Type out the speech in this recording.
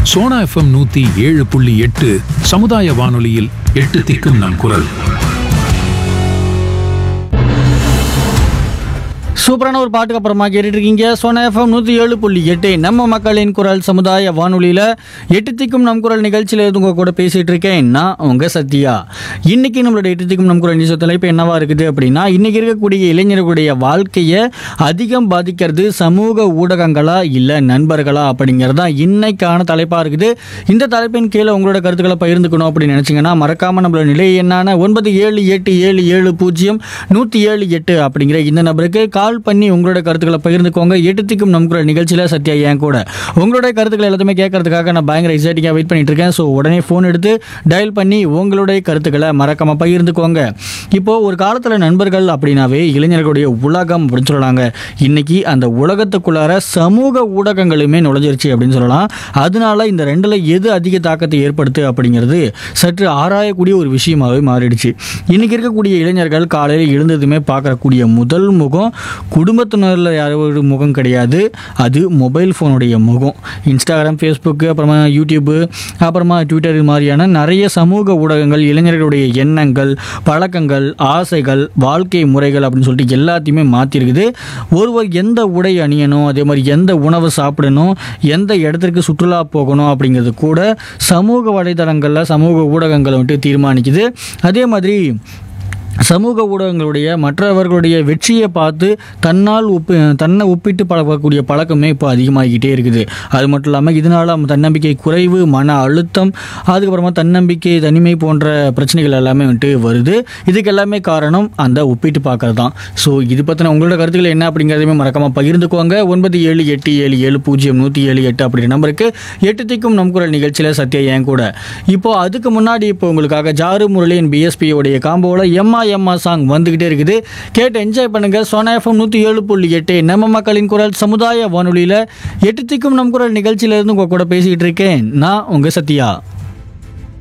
Sona FM நூத்தி ஏழு புள்ளி எட்டு சமுதாய வானொலியில் எட்டு திக்கும் நம் குரல் சூப்பரான ஒரு பாட்டுக்கு அப்புறமா கேட்டுட்டு இருக்கீங்க சோனா எஃப்எம் நூற்றி ஏழு புள்ளி எட்டு நம்ம மக்களின் குரல் சமுதாய வானொலியில் எட்டு திக்கும் நம் குரல் நிகழ்ச்சியில் இருந்து உங்க கூட பேசிட்டு இருக்கேன் நான் உங்க சத்யா இன்னைக்கு நம்மளோட எட்டு திக்கும் நம் குரல் நியூஸ் தலைப்பு என்னவா இருக்குது அப்படின்னா இன்னைக்கு இருக்கக்கூடிய இளைஞர்களுடைய வாழ்க்கையை அதிகம் பாதிக்கிறது சமூக ஊடகங்களா இல்லை நண்பர்களா அப்படிங்கிறது தான் இன்னைக்கான தலைப்பாக இருக்குது இந்த தலைப்பின் கீழே உங்களோட கருத்துக்களை பகிர்ந்துக்கணும் அப்படின்னு நினச்சிங்கன்னா மறக்காம நம்மளோட நிலை என்னான ஒன்பது ஏழு எட்டு ஏழு ஏழு பூஜ்ஜியம் நூற்றி ஏழு எட்டு அப்படிங்கிற இந்த நம்பருக்கு கால் பண்ணி உங்களோட கருத்துக்களை பகிர்ந்துக்கோங்க எட்டுத்திக்கும் நமக்குற நிகழ்ச்சியில் சத்யா என் கூட உங்களுடைய கருத்துக்களை எல்லாத்தையுமே கேட்கறதுக்காக நான் பயங்கர எக்ஸைட்டிங்காக வெயிட் பண்ணிட்டு இருக்கேன் ஸோ உடனே ஃபோன் எடுத்து டயல் பண்ணி உங்களுடைய கருத்துக்களை மறக்காம பகிர்ந்துக்கோங்க இப்போ ஒரு காலத்தில் நண்பர்கள் அப்படின்னாவே இளைஞர்களுடைய உலகம் அப்படின்னு சொல்லலாங்க இன்னைக்கு அந்த உலகத்துக்குள்ளார சமூக ஊடகங்களுமே நுழைஞ்சிருச்சு அப்படின்னு சொல்லலாம் அதனால இந்த ரெண்டுல எது அதிக தாக்கத்தை ஏற்படுத்து அப்படிங்கிறது சற்று ஆராயக்கூடிய ஒரு விஷயமாகவே மாறிடுச்சு இன்னைக்கு இருக்கக்கூடிய இளைஞர்கள் காலையில் எழுந்ததுமே பார்க்கக்கூடிய முதல் முகம் குடும்பத்தினரில் யாரோட முகம் கிடையாது அது மொபைல் ஃபோனுடைய முகம் இன்ஸ்டாகிராம் ஃபேஸ்புக்கு அப்புறமா யூடியூப்பு அப்புறமா ட்விட்டர் இது மாதிரியான நிறைய சமூக ஊடகங்கள் இளைஞர்களுடைய எண்ணங்கள் பழக்கங்கள் ஆசைகள் வாழ்க்கை முறைகள் அப்படின்னு சொல்லிட்டு எல்லாத்தையுமே மாற்றிருக்குது ஒருவர் எந்த உடை அணியணும் அதே மாதிரி எந்த உணவு சாப்பிடணும் எந்த இடத்திற்கு சுற்றுலா போகணும் அப்படிங்கிறது கூட சமூக வலைதளங்களில் சமூக ஊடகங்களை வந்துட்டு தீர்மானிக்குது அதே மாதிரி சமூக ஊடகங்களுடைய மற்றவர்களுடைய வெற்றியை பார்த்து தன்னால் ஒப்பி தன்னை ஒப்பிட்டு பழகக்கூடிய பழக்கமே இப்போ அதிகமாகிக்கிட்டே இருக்குது அது மட்டும் இல்லாமல் இதனால் தன்னம்பிக்கை குறைவு மன அழுத்தம் அதுக்கப்புறமா தன்னம்பிக்கை தனிமை போன்ற பிரச்சனைகள் எல்லாமே வந்துட்டு வருது இதுக்கு எல்லாமே காரணம் அந்த ஒப்பிட்டு பார்க்கறது தான் ஸோ இது பற்றின உங்களோட கருத்துக்கள் என்ன அப்படிங்கிறதையுமே மறக்காமல் பகிர்ந்துக்கோங்க ஒன்பது ஏழு எட்டு ஏழு ஏழு பூஜ்ஜியம் நூற்றி ஏழு எட்டு அப்படிங்கிற நம்பருக்கு எட்டு திக்கும் நம் குரல் நிகழ்ச்சியில் சத்யா என் கூட இப்போ அதுக்கு முன்னாடி இப்போ உங்களுக்காக ஜாரு முரளியின் பிஎஸ்பி உடைய காம்போவில் எம்மா எம்மா சாங் வந்துகிட்டே இருக்குது கேட்டு என்ஜாய் பண்ணுங்க சோனா எஃப்எம் நூற்றி ஏழு புள்ளி எட்டு நம்ம மக்களின் குரல் சமுதாய வானொலியில் எட்டு திக்கும் நம் குரல் நிகழ்ச்சியிலேருந்து உங்கள் கூட பேசிக்கிட்டு இருக்கேன் நான் உங்கள் சத்யா